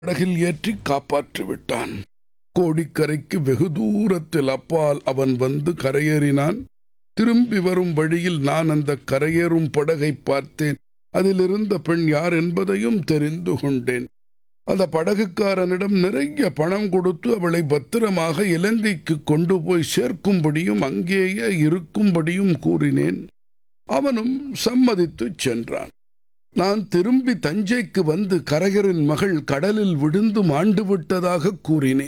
படகில் ஏற்றி காப்பாற்றி விட்டான் கோடிக்கரைக்கு வெகு தூரத்தில் அப்பால் அவன் வந்து கரையேறினான் திரும்பி வரும் வழியில் நான் அந்த கரையேறும் படகை பார்த்தேன் அதிலிருந்த பெண் யார் என்பதையும் தெரிந்து கொண்டேன் அந்த படகுக்காரனிடம் நிறைய பணம் கொடுத்து அவளை பத்திரமாக இலங்கைக்கு கொண்டு போய் சேர்க்கும்படியும் அங்கேயே இருக்கும்படியும் கூறினேன் அவனும் சம்மதித்துச் சென்றான் நான் திரும்பி தஞ்சைக்கு வந்து கரையரின் மகள் கடலில் விழுந்து மாண்டு விட்டதாக கூறினேன்